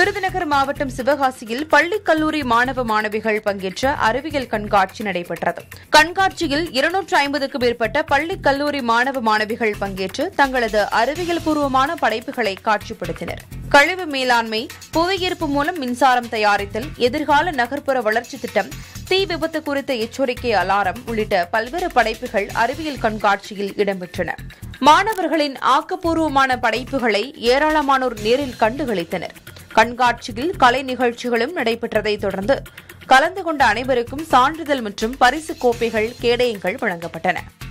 விருதுநகர் மாவட்டம் சிவகாசியில் பள்ளி கல்லூரி மாணவ மாணவிகள் பங்கேற்ற அறிவியல் கண்காட்சி நடைபெற்றது கண்காட்சியில் இருநூற்று ஐம்பதுக்கும் மேற்பட்ட பள்ளி கல்லூரி மாணவ மாணவிகள் பங்கேற்று தங்களது அறிவியல் பூர்வமான படைப்புகளை காட்சிப்படுத்தினர் கழிவு மேலாண்மை புவியீர்ப்பு மூலம் மின்சாரம் தயாரித்தல் எதிர்கால நகர்ப்புற வளர்ச்சி திட்டம் தீ விபத்து குறித்த எச்சரிக்கை அலாரம் உள்ளிட்ட பல்வேறு படைப்புகள் அறிவியல் கண்காட்சியில் இடம்பெற்றன மாணவர்களின் ஆக்கப்பூர்வமான படைப்புகளை ஏராளமானோர் நேரில் கண்டுகளித்தனர் கண்காட்சியில் கலை நிகழ்ச்சிகளும் நடைபெற்றதைத் தொடர்ந்து கலந்து கொண்ட அனைவருக்கும் சான்றிதழ் மற்றும் பரிசுக் கோப்பைகள் கேடயங்கள் வழங்கப்பட்டன